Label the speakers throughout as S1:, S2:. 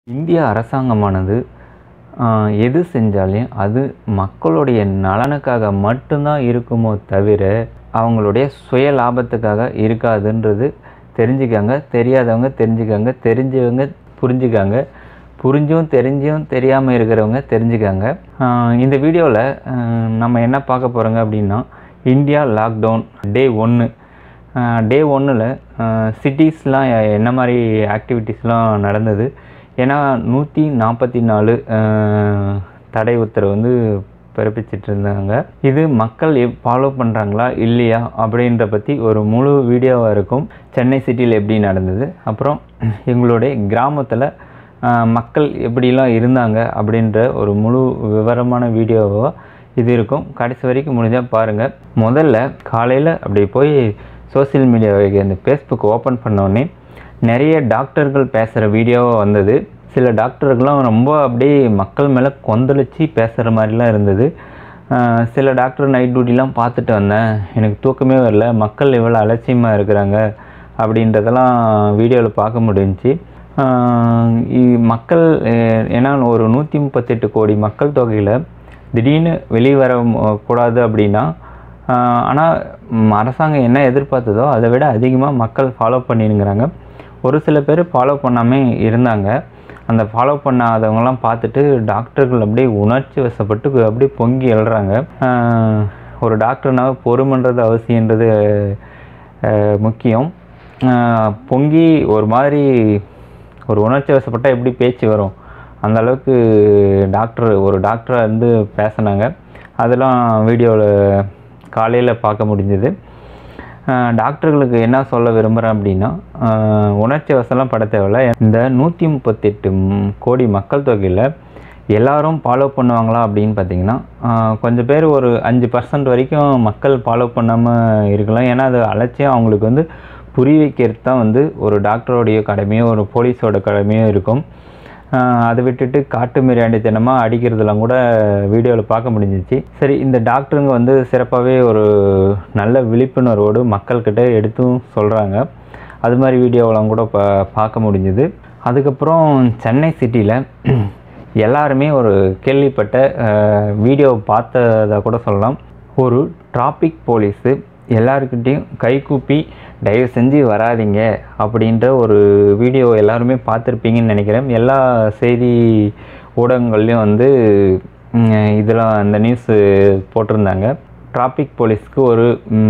S1: இந்திய அரசாங்கமானது எது செஞ்சாலும் அது மக்களுடைய நலனுக்காக மட்டும்தான் இருக்குமோ தவிர அவங்களுடைய சுய லாபத்துக்காக இருக்காதுன்றது தெரிஞ்சுக்கங்க தெரியாதவங்க தெரிஞ்சுக்கங்க தெரிஞ்சவங்க புரிஞ்சுக்கங்க புரிஞ்சும் தெரிஞ்சும் தெரியாமல் இருக்கிறவங்க தெரிஞ்சுக்கங்க ஆஹ் இந்த வீடியோவில் நம்ம என்ன பார்க்க போகிறோங்க அப்படின்னா இந்தியா லாக்டவுன் டே ஒன்று டே ஒன்றில் சிட்டிஸ்லாம் என்ன மாதிரி ஆக்டிவிட்டீஸ்லாம் நடந்தது ஏன்னா நூற்றி நாற்பத்தி நாலு தடை உத்தரவு வந்து பிறப்பிச்சிட்டு இருந்தாங்க இது மக்கள் ஃபாலோ பண்ணுறாங்களா இல்லையா அப்படின்ற பற்றி ஒரு முழு வீடியோவாக இருக்கும் சென்னை சிட்டியில் எப்படி நடந்தது அப்புறம் எங்களுடைய கிராமத்தில் மக்கள் எப்படிலாம் இருந்தாங்க அப்படின்ற ஒரு முழு விவரமான வீடியோவாக இது இருக்கும் கடைசி வரைக்கும் முடிஞ்சால் பாருங்கள் முதல்ல காலையில் அப்படி போய் சோசியல் மீடியாவை அந்த ஃபேஸ்புக் ஓப்பன் பண்ணோடனே நிறைய டாக்டர்கள் பேசுகிற வீடியோவாக வந்தது சில டாக்டர்கள்லாம் ரொம்ப அப்படியே மக்கள் மேலே கொந்தளிச்சு பேசுகிற மாதிரிலாம் இருந்தது ஆஹ் சில டாக்டர் நைட் டியூட்டிலாம் பார்த்துட்டு வந்தேன் எனக்கு தூக்கமே வரல மக்கள் எவ்வளோ அலட்சியமாக இருக்கிறாங்க அப்படின்றதெல்லாம் வீடியோவில் பார்க்க முடிஞ்சுச்சு ஆஹ் இ- மக்கள் அஹ் ஏன்னா ஒரு நூற்றி முப்பத்தெட்டு கோடி மக்கள் தொகையில் திடீர்னு வெளியே வர ம- கூடாது அப்படின்னா ஆனால் அரசாங்கம் என்ன எதிர்பார்த்ததோ அதை விட அதிகமாக மக்கள் ஃபாலோ பண்ணிருங்கிறாங்க ஒரு சில பேர் ஃபாலோ பண்ணாமல் இருந்தாங்க அந்த ஃபாலோ பண்ணாதவங்கலாம் பார்த்துட்டு டாக்டர்கள் அப்படியே உணர்ச்சி வசப்பட்டு அப்படியே பொங்கி எழுறாங்க ஆஹ் ஒரு டாக்டர்னால பொறுமன்றது அவசியன்றது அஹ், முக்கியம் ஆஹ் பொங்கி ஒரு மாதிரி ஒரு உணர்ச்சி வசப்பட்டால் எப்படி பேச்சு வரும் அந்த அளவுக்கு டாக்டர் ஒரு டாக்டராக இருந்து பேசினாங்க அதெல்லாம் வீடியோவில் காலையில் பார்க்க முடிஞ்சது ஆஹ் டாக்டர்களுக்கு என்ன சொல்ல விரும்புகிறேன் அப்படின்னா ஆஹ் உணர்ச்சி வசலாம் பட தேவையில்ல இந்த நூற்றி முப்பத்தெட்டு ம், கோடி மக்கள் தொகையில் எல்லாரும் ஃபாலோ பண்ணுவாங்களா அப்படின்னு பார்த்தீங்கன்னா ஆஹ் கொஞ்சம் பேர் ஒரு அஞ்சு பர்சன்ட் வரைக்கும் மக்கள் ஃபாலோ பண்ணாமல் இருக்கலாம் ஏன்னா அது அலட்சியம் அவங்களுக்கு வந்து புரிய வைக்கிறது தான் வந்து ஒரு டாக்டரோடைய கடமையோ ஒரு போலீஸோட கடமையோ இருக்கும் ஆஹ் அதை விட்டுட்டு காட்டு மிராண்டித்தனமாக அடிக்கிறதெல்லாம் கூட வீடியோவில் பார்க்க முடிஞ்சிச்சு சரி இந்த டாக்டருங்க வந்து சிறப்பாகவே ஒரு நல்ல விழிப்புணர்வோடு மக்கள்கிட்ட எடுத்தும் சொல்கிறாங்க அது மாதிரி வீடியோவெல்லாம் கூட பா பார்க்க முடிஞ்சுது அதுக்கப்புறம் சென்னை சிட்டியில் எல்லாருமே ஒரு கேள்விப்பட்ட வீடியோ பார்த்ததை கூட சொல்லலாம் ஒரு டிராஃபிக் போலீஸு எல்லாருக்கிட்டேயும் கைகூப்பி தயவு செஞ்சு வராதீங்க அப்படின்ற ஒரு வீடியோ எல்லாருமே பார்த்துருப்பீங்கன்னு நினைக்கிறேன் எல்லா செய்தி ஊடகங்கள்லேயும் வந்து ம், இதெல்லாம் அந்த நியூஸ் போட்டிருந்தாங்க டிராஃபிக் போலீஸ்க்கு ஒரு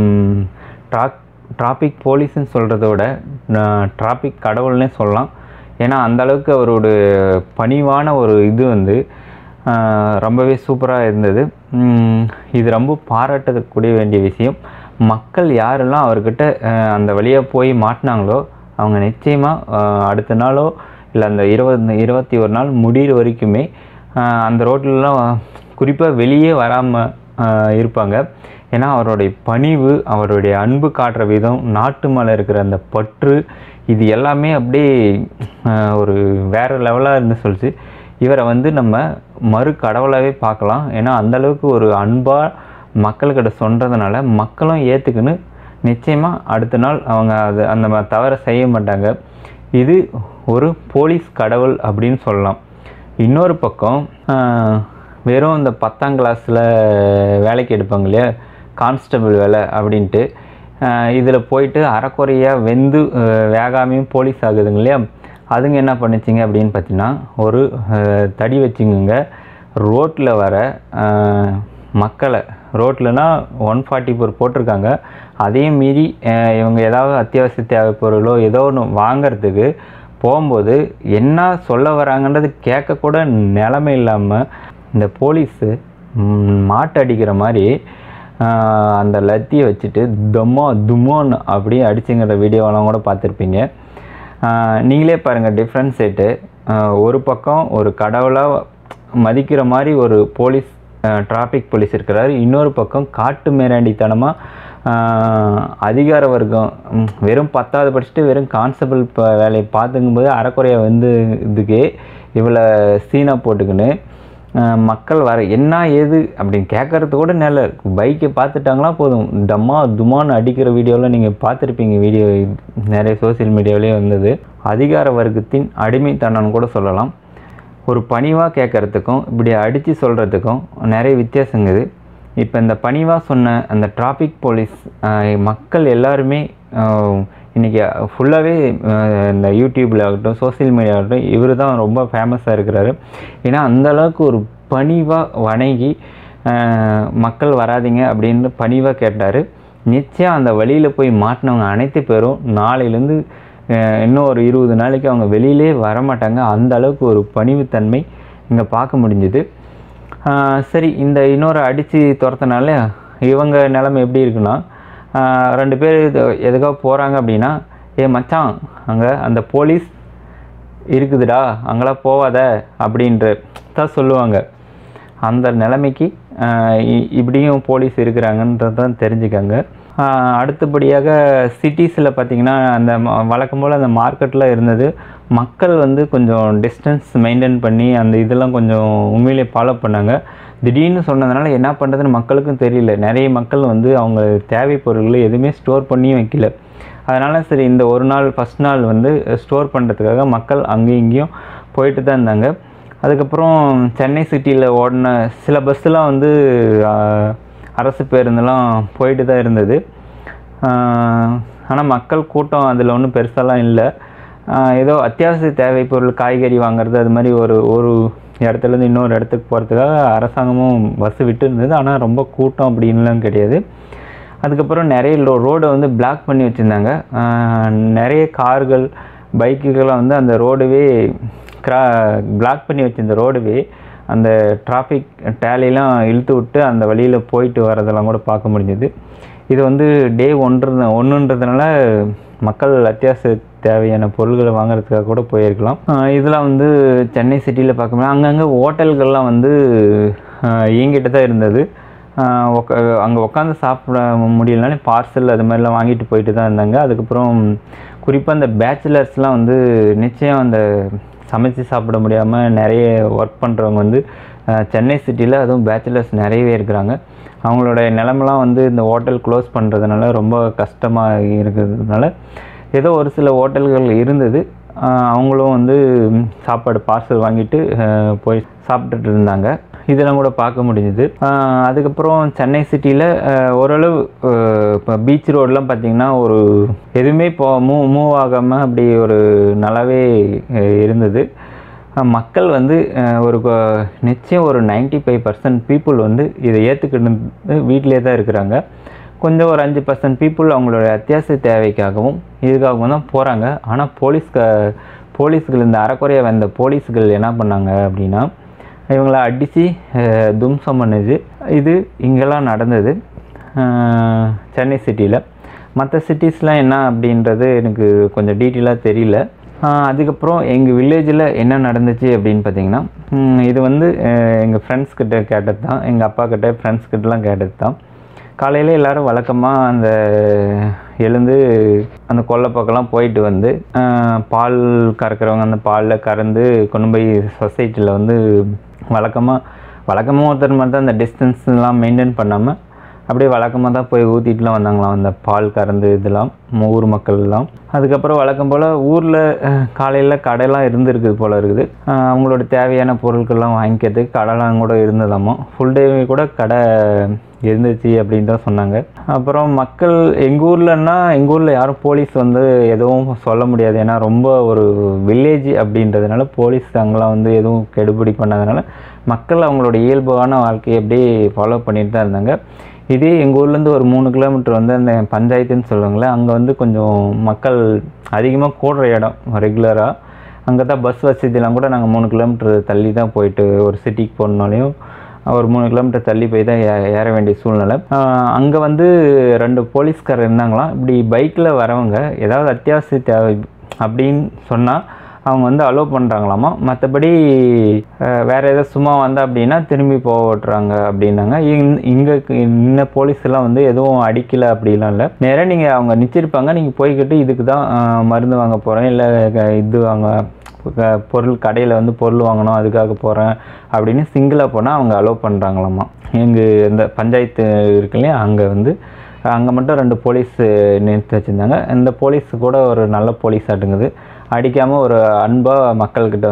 S1: ட்ராக் டிராஃபிக் போலீஸ்னு சொல்கிறத விட டிராஃபிக் கடவுள்னே சொல்லலாம் ஏன்னா அந்த அளவுக்கு அவரோட பணிவான ஒரு இது வந்து ஆஹ், ரொம்பவே சூப்பராக இருந்தது உம், இது ரொம்ப பாராட்டக்கூடிய வேண்டிய விஷயம் மக்கள் யாரெல்லாம் அவர்கிட்ட ஆஹ், அந்த வழியாக போய் மாட்டினாங்களோ அவங்க நிச்சயமாக அடுத்த நாளோ இல்லை அந்த இருபது இருபத்தி ஒரு நாள் முடிகிற வரைக்குமே ஆஹ், அந்த ரோட்லலாம் குறிப்பாக வெளியே வராமல் இருப்பாங்க ஏன்னா அவருடைய பணிவு அவருடைய அன்பு காட்டுற விதம் நாட்டு மேலே இருக்கிற அந்த பற்று இது எல்லாமே அப்படியே ஆஹ், ஒரு வேறு லெவலாக இருந்து சொல்லிச்சு இவரை வந்து நம்ம மறு கடவுளாகவே பார்க்கலாம் ஏன்னா அந்த அளவுக்கு ஒரு அன்பாக மக்கள்கிட்ட சொல்கிறதுனால மக்களும் ஏற்றுக்குன்னு நிச்சயமாக அடுத்த நாள் அவங்க அது அந்த ம- தவறை செய்ய மாட்டாங்க இது ஒரு போலீஸ் கடவுள் அப்படின்னு சொல்லலாம் இன்னொரு பக்கம் ஆஹ், வெறும் இந்த பத்தாம் கிளாஸில் வேலைக்கு எடுப்பாங்க இல்லையா கான்ஸ்டபிள் வேலை அப்படின்ட்டு இதில் போயிட்டு அறக்குறையாக வெந்து ஆஹ், வேகாமையும் போலீஸ் ஆகுதுங்க இல்லையா அதுங்க என்ன பண்ணுச்சிங்க அப்படின்னு பார்த்தீங்கன்னா ஒரு ஆஹ், தடி வச்சுங்க ரோட்டில் வர ஆஹ், மக்களை ரோட்லனா ஒன் ஃபார்ட்டி ஃபோர் போட்டிருக்காங்க அதையும் மீறி ஆஹ், இவங்க ஏதாவது அத்தியாவசிய தேவை பொருளோ ஏதோ ஒன்று வாங்குறதுக்கு போகும்போது என்ன சொல்ல வராங்கன்றது கேட்கக்கூட நிலமை இல்லாமல் இந்த போலீஸு ம், மாட்டு அடிக்கிற மாதிரி ஆஹ், அந்த லத்தியை வச்சுட்டு தம்மோ தும்மோன்னு அப்படியே அடிச்சுங்கிற வீடியோவெல்லாம் கூட பார்த்துருப்பீங்க ஆஹ், நீங்களே பாருங்கள் டிஃப்ரென்ஸ் செட்டு ஒரு பக்கம் ஒரு கடவுளாக மதிக்கிற மாதிரி ஒரு போலீஸ் டிராஃபிக் போலீஸ் இருக்கிறாரு இன்னொரு பக்கம் காட்டு மேராண்டித்தனமாக அதிகார வர்க்கம் ம், வெறும் பத்தாவது படிச்சுட்டு வெறும் கான்ஸ்டபிள் இப்போ வேலையை பார்த்துக்கும்போது அறக்குறையா வந்து இதுக்கே இவ்வளோ சீனா போட்டுக்கின்னு ஆஹ், மக்கள் வர என்ன ஏது அப்படின்னு கேட்கறது கூட நல்ல பைக்கை பார்த்துட்டாங்களா போதும் டம்மா துமான்னு அடிக்கிற வீடியோலாம் நீங்கள் பார்த்துருப்பீங்க வீடியோ நிறைய சோஷியல் மீடியாவிலே வந்தது அதிகார வர்க்கத்தின் அடிமைத்தனம்னு கூட சொல்லலாம் ஒரு பணிவாக கேட்குறதுக்கும் இப்படி அடித்து சொல்கிறதுக்கும் நிறைய வித்தியாசங்குது இப்போ இந்த பணிவாக சொன்ன அந்த டிராஃபிக் போலீஸ் மக்கள் எல்லாருமே ஆஹ், இன்னைக்கு ஃபுல்லாகவே இந்த யூடியூப்பில் ஆகட்டும் சோஷியல் மீடியா ஆகட்டும் இவர் தான் ரொம்ப ஃபேமஸாக இருக்கிறாரு ஏன்னா அந்த அளவுக்கு ஒரு பணிவாக வணங்கி ஆஹ், மக்கள் வராதீங்க அப்படின்னு பணிவாக கேட்டார் நிச்சயம் அந்த வழியில் போய் மாட்டினவங்க அனைத்து பேரும் நாளையிலேருந்து இன்னும் ஒரு இருபது நாளைக்கு அவங்க வெளியிலே வரமாட்டாங்க அந்த அளவுக்கு ஒரு பணிவுத்தன்மை இங்கே பார்க்க முடிஞ்சுது ஆஹ் சரி இந்த இன்னொரு அடித்து துரத்தனால இவங்க நிலைமை எப்படி இருக்குன்னா ஆஹ் ரெண்டு பேர் இது- எதுக்காக போகிறாங்க அப்படின்னா ஏ மச்சான் அங்கே அந்த போலீஸ் இருக்குதுடா அங்கெல்லாம் போவாத அப்படின்ற தான் சொல்லுவாங்க அந்த நிலைமைக்கு ஆஹ் இ- இப்படியும் போலீஸ் இருக்கிறாங்கன்றது தான் தெரிஞ்சுக்கங்க ஆஹ் அடுத்தபடியாக சிட்டிஸில் பார்த்தீங்கன்னா அந்த ம- வழக்கம் போல் அந்த மார்க்கெட்டில் இருந்தது மக்கள் வந்து கொஞ்சம் டிஸ்டன்ஸ் மெயின்டைன் பண்ணி அந்த இதெல்லாம் கொஞ்சம் உண்மையிலே ஃபாலோ பண்ணாங்க திடீர்னு சொன்னதுனால என்ன பண்ணுறதுன்னு மக்களுக்கும் தெரியல நிறைய மக்கள் வந்து அவங்க தேவை பொருட்களை எதுவுமே ஸ்டோர் பண்ணியும் வைக்கல அதனால் சரி இந்த ஒரு நாள் ஃபஸ்ட் நாள் வந்து ஸ்டோர் பண்ணுறதுக்காக மக்கள் அங்கேயும் இங்கேயும் போயிட்டு தான் இருந்தாங்க அதுக்கப்புறம் சென்னை சிட்டியில் ஓடின சில பஸ்ஸெலாம் வந்து ஆஹ், அரசு பேருந்தெல்லாம் போயிட்டு தான் இருந்தது ஆனால் மக்கள் கூட்டம் அதில் ஒன்றும் பெருசாலாம் இல்லை ஆஹ், ஏதோ அத்தியாவசிய தேவை பொருள் காய்கறி வாங்குறது அது மாதிரி ஒரு ஒரு இடத்துலேருந்து இன்னொரு இடத்துக்கு போகிறதுக்காக அரசாங்கமும் பஸ் விட்டு இருந்தது ஆனால் ரொம்ப கூட்டம் அப்படின்லாம் கிடையாது அதுக்கப்புறம் நிறைய லோ ரோடை வந்து பிளாக் பண்ணி வச்சுருந்தாங்க நிறைய கார்கள் பைக்குகள்லாம் வந்து அந்த ரோடுவே கிரா பிளாக் பண்ணி வச்சிருந்த ரோடுவே அந்த டிராஃபிக் டேலிலாம் இழுத்து விட்டு அந்த வழியில் போயிட்டு வரதெல்லாம் கூட பார்க்க முடிஞ்சது இது வந்து டே ஒன்று ஒன்றுன்றதுனால மக்கள் அத்தியாவசிய தேவையான பொருள்களை வாங்குறதுக்காக கூட போயிருக்கலாம் ஆஹ் இதெல்லாம் வந்து சென்னை சிட்டியில் பார்க்கும்போது அங்கங்கே ஹோட்டல்கள்லாம் வந்து ஆஹ் இயங்கிட்டு தான் இருந்தது அங்கே உட்காந்து சாப்பிட முடியலனாலே பார்சல் அது மாதிரிலாம் வாங்கிட்டு போயிட்டு தான் இருந்தாங்க அதுக்கப்புறம் குறிப்பாக அந்த பேச்சுலர்ஸ்லாம் வந்து நிச்சயம் அந்த சமைச்சு சாப்பிட முடியாமல் நிறைய ஒர்க் பண்ணுறவங்க வந்து அஹ், சென்னை சிட்டியில் அதுவும் பேச்சுலர்ஸ் நிறையவே இருக்கிறாங்க அவங்களோட நிலமெல்லாம் வந்து இந்த ஹோட்டல் க்ளோஸ் பண்ணுறதுனால ரொம்ப கஷ்டமாக இருக்கிறதுனால ஏதோ ஒரு சில ஹோட்டல்கள் இருந்தது அஹ், அவங்களும் வந்து ம், சாப்பாடு பார்சல் வாங்கிட்டு அஹ், போய் சாப்பிட்டுட்டு இருந்தாங்க இதெல்லாம் கூட பார்க்க முடிஞ்சுது ஆஹ் அதுக்கப்புறம் சென்னை சிட்டியில் ஓரளவு இப்போ பீச் ரோடெலாம் பார்த்தீங்கன்னா ஒரு எதுவுமே இப்போ மூவ் மூவ் ஆகாமல் அப்படி ஒரு நல்லாவே அஹ் இருந்தது அஹ் மக்கள் வந்து அஹ் ஒரு கொ- நிச்சயம் ஒரு 95% ஃபைவ் பர்சன்ட் பீப்புள் வந்து இதை ஏற்றுக்கிட்டு வீட்டிலே தான் இருக்கிறாங்க கொஞ்சம் ஒரு அஞ்சு பர்சன்ட் பீப்புள் அவங்களோட அத்தியாவசிய தேவைக்காகவும் இதுக்காகவும் தான் போகிறாங்க ஆனால் போலீஸ்க போலீஸ்கள் இந்த அறக்குறையாக வந்த போலீஸ்கள் என்ன பண்ணாங்க அப்படின்னா இவங்கள அடித்து தும்சம் பண்ணுது இது இங்கெல்லாம் நடந்தது அஹ், சென்னை சிட்டியில் மற்ற சிட்டிஸ்லாம் என்ன அப்படின்றது எனக்கு கொஞ்சம் டீட்டெயிலாக தெரியல அஹ், அதுக்கப்புறம் எங்கள் வில்லேஜில் என்ன நடந்துச்சு அப்படின்னு பார்த்தீங்கன்னா ம், இது வந்து எங்கள் ஃப்ரெண்ட்ஸ் கிட்ட கேட்டது தான் எங்கள் அப்பா கிட்ட ஃப்ரெண்ட்ஸ் கிட்டலாம் கேட்டது தான் காலையில் எல்லாரும் வழக்கமாக அந்த எழுந்து அந்த கொல்லை பக்கம்லாம் போயிட்டு வந்து ஆஹ், பால் கறக்கிறவங்க அந்த பாலில் கறந்து கொண்டு போய் சொசைட்டியில் வந்து வழக்கமாக வழக்கமாக ஒருத்தர் மாதிரி தான் அந்த டிஸ்டன்ஸ்லாம் மெயின்டைன் பண்ணாமல் அப்படியே வழக்கமாக தான் போய் ஊற்றிட்டுலாம் வந்தாங்களாம் அந்த பால் கறந்து இதெல்லாம் ம- ஊர் மக்கள் எல்லாம் அதுக்கப்புறம் வழக்கம் போல் ஊரில் காலையில் கடைலாம் இருந்திருக்குது போல் இருக்குது ஆஹ், அவங்களோட தேவையான பொருட்கள்லாம் வாங்கிக்கிறதுக்கு கடைலாம் கூட இருந்ததாமா ஃபுல் டே கூட கடை இருந்துச்சு அப்படின்னு தான் சொன்னாங்க அப்புறம் மக்கள் எங்கள் ஊர்லன்னா எங்கள் ஊரில் யாரும் போலீஸ் வந்து எதுவும் சொல்ல முடியாது ஏன்னா ரொம்ப ஒரு வில்லேஜ் அப்படின்றதுனால போலீஸ் அங்கெல்லாம் வந்து எதுவும் கெடுபிடி பண்ணாதனால மக்கள் அவங்களோட இயல்பான வாழ்க்கையை அப்படியே ஃபாலோ பண்ணிட்டு தான் இருந்தாங்க இதே எங்கள் ஊர்லேருந்து ஒரு மூணு கிலோமீட்டர் வந்து அந்த பஞ்சாயத்துன்னு சொல்லுவாங்களே அங்கே வந்து கொஞ்சம் மக்கள் அதிகமாக கூடுற இடம் ரெகுலராக அங்கே தான் பஸ் வசதியெலாம் கூட நாங்கள் மூணு கிலோமீட்டர் தள்ளி தான் போயிட்டு ஒரு சிட்டிக்கு போகணுனாலையும் ஒரு மூணு கிலோமீட்டர் தள்ளி போய் தான் ஏ- ஏற வேண்டிய சூழ்நிலை அங்கே வந்து ரெண்டு போலீஸ்காரர் இருந்தாங்களாம் இப்படி பைக்கில் வரவங்க ஏதாவது அத்தியாவசிய தேவை அப்படின்னு சொன்னால் அவங்க வந்து அலோவ் பண்ணுறாங்களாமா மற்றபடி வேறு ஏதாவது சும்மா வந்தா அப்படின்னா திரும்பி போக விட்டுறாங்க அப்படின்னாங்க இங்கே இன்ன போலீஸ் எல்லாம் வந்து எதுவும் அடிக்கல அப்படிலாம் இல்லை நேராக நீங்கள் அவங்க நிச்சிருப்பாங்க நீங்கள் போய்கிட்டு இதுக்கு தான் அஹ், மருந்து வாங்க போகிறேன் இல்லை இது வாங்க க- பொருள் கடையில் வந்து பொருள் வாங்கணும் அதுக்காக போகிறேன் அப்படின்னு சிங்கிளாக போனால் அவங்க அலோவ் பண்ணுறாங்களாமா எங்கள் இந்த பஞ்சாயத்து இருக்கு இல்லையா அங்கே வந்து அங்கே மட்டும் ரெண்டு போலீஸ் நிறுத்தி வச்சுருந்தாங்க இந்த போலீஸ் கூட ஒரு நல்ல போலீஸ் ஆட்டுங்குது அடிக்காமல் ஒரு அன்பாக மக்கள்கிட்ட வந்து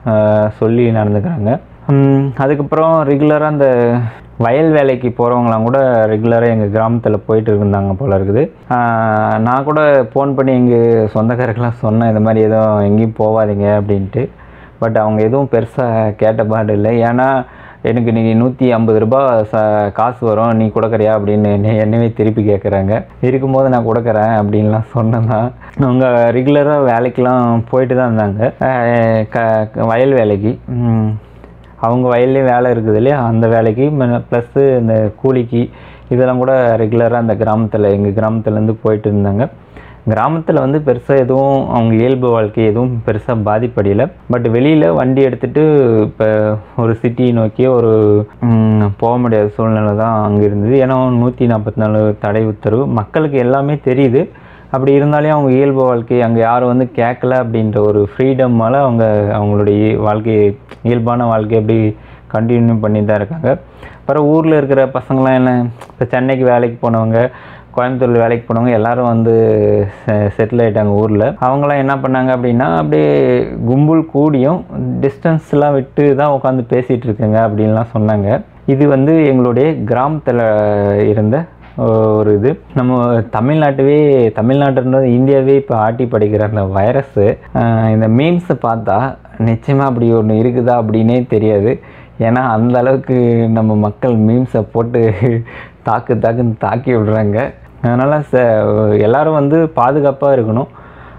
S1: ஆஹ் சொல்லி நடந்துக்கிறாங்க உம், அதுக்கப்புறம் ரெகுலராக அந்த வயல் வேலைக்கு போகிறவங்களாம் கூட ரெகுலராக எங்கள் கிராமத்தில் போயிட்டு இருந்தாங்க போல இருக்குது ஆஹ் நான் கூட ஃபோன் பண்ணி எங்கள் சொந்தக்காரருக்கெல்லாம் சொன்னேன் இந்த மாதிரி எதுவும் எங்கேயும் போகாதீங்க அப்படின்ட்டு பட் அவங்க எதுவும் பெருசாக கேட்ட பாடு இல்லை ஏன்னா எனக்கு நீ நூற்றி ஐம்பது ரூபா ச காசு வரும் நீ கொடுக்குறியா அப்படின்னு என்னை என்னவே திருப்பி கேட்குறாங்க இருக்கும்போது நான் கொடுக்குறேன் அப்படின்லாம் சொன்னேன்னா அவங்க ரெகுலராக வேலைக்கெலாம் போயிட்டு தான் இருந்தாங்க அஹ் க க- வயல் வேலைக்கு உம், அவங்க வயல்லேயும் வேலை இருக்குது இல்லையா அந்த வேலைக்கு ப்ளஸ்ஸு இந்த கூலிக்கு இதெல்லாம் கூட ரெகுலராக அந்த கிராமத்தில் எங்கள் கிராமத்துலேருந்து போயிட்டு இருந்தாங்க கிராமத்தில் வந்து பெருசாக எதுவும் அவங்க இயல்பு வாழ்க்கை எதுவும் பெருசாக பாதிப்படையலை பட் வெளியில் வண்டி எடுத்துகிட்டு இப்போ ஒரு சிட்டி நோக்கி ஒரு ம், போக முடியாத சூழ்நிலை தான் அங்கே இருந்தது ஏன்னா நூற்றி நாற்பத்தி நாலு தடை உத்தரவு மக்களுக்கு எல்லாமே தெரியுது அப்படி இருந்தாலும் அவங்க இயல்பு வாழ்க்கை அங்கே யாரும் வந்து கேட்கல அப்படின்ற ஒரு ஃப்ரீடம்மால் அவங்க அவங்களுடைய வாழ்க்கை இயல்பான வாழ்க்கை அப்படி கண்டினியூ பண்ணி தான் இருக்காங்க அப்புறம் ஊரில் இருக்கிற பசங்களாம் என்ன இப்போ சென்னைக்கு வேலைக்கு போனவங்க கோயம்புத்தூர் வேலைக்கு போனவங்க எல்லாரும் வந்து செட்டில் ஆயிட்டாங்க ஊரில் அவங்களாம் என்ன பண்ணாங்க அப்படின்னா அப்படியே கும்பல் கூடியும் டிஸ்டன்ஸ்லாம் விட்டு தான் உட்காந்து பேசிகிட்டு இருக்குங்க அப்படின்லாம் சொன்னாங்க இது வந்து எங்களுடைய கிராமத்தில் இருந்த ஒரு இது நம்ம தமிழ்நாட்டுவே தமிழ்நாட்டுன்றது இந்தியாவே இப்போ ஆட்டி படிக்கிற அந்த வைரஸ்ஸு இந்த மீம்ஸை பார்த்தா நிச்சயமாக அப்படி ஒன்று இருக்குதா அப்படின்னே தெரியாது ஏன்னா அந்த அளவுக்கு நம்ம மக்கள் மீம்ஸை போட்டு தாக்கு தாக்குன்னு தாக்கி விடுறாங்க அதனால் ச எல்லாரும் வந்து பாதுகாப்பாக இருக்கணும்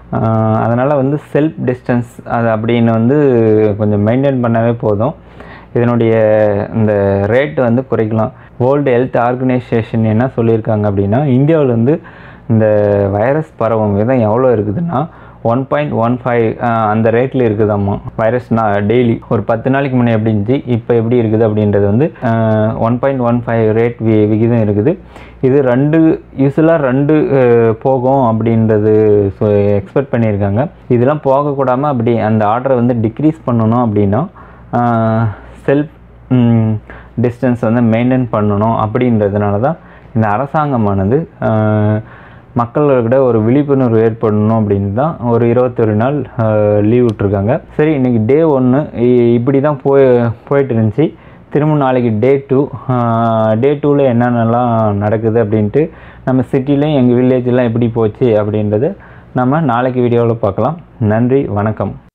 S1: அதனால் வந்து செல்ஃப் டிஸ்டன்ஸ் அது அப்படின்னு வந்து கொஞ்சம் மெயின்டைன் பண்ணாவே போதும் இதனுடைய இந்த ரேட் வந்து குறைக்கலாம் வேர்ல்டு ஹெல்த் ஆர்கனைசேஷன் என்ன சொல்லியிருக்காங்க அப்படின்னா இந்தியாவில் வந்து இந்த வைரஸ் பரவும் விதம் எவ்வளோ இருக்குதுன்னா ஒன் பாயிண்ட் ஒன் ஃபைவ் அந்த ரேட்டில் இருக்குதாம்மா வைரஸ் நான் டெய்லி ஒரு பத்து நாளைக்கு முன்னே எப்படி இருந்துச்சு இப்போ எப்படி இருக்குது அப்படின்றது வந்து one point one five rate வி விகிதம் இருக்குது இது ரெண்டு யூஸ்வலாக ரெண்டு அஹ், போகும் அப்படின்றது எக்ஸ்பெக்ட் பண்ணியிருக்காங்க இதெல்லாம் போகக்கூடாமல் அப்படி அந்த ஆர்டரை வந்து டிக்ரீஸ் பண்ணணும் அப்படின்னா செல்ஃப் டிஸ்டன்ஸ் வந்து மெயின்டைன் பண்ணணும் அப்படின்றதுனால தான் இந்த அரசாங்கமானது ஆஹ், மக்கள்கிட்ட ஒரு விழிப்புணர்வு ஏற்படணும் அப்படின்னு தான் ஒரு இருபத்தொரு நாள் லீவ் விட்ருக்காங்க சரி இன்றைக்கி டே ஒன்று இப்படி தான் போய் போயிட்டு இருந்துச்சு திரும்ப நாளைக்கு டே டூ டே டூவில் என்னென்னலாம் நடக்குது அப்படின்ட்டு நம்ம சிட்டிலையும் எங்கள் வில்லேஜெலாம் எப்படி போச்சு அப்படின்றத நம்ம நாளைக்கு வீடியோவில் பார்க்கலாம் நன்றி வணக்கம்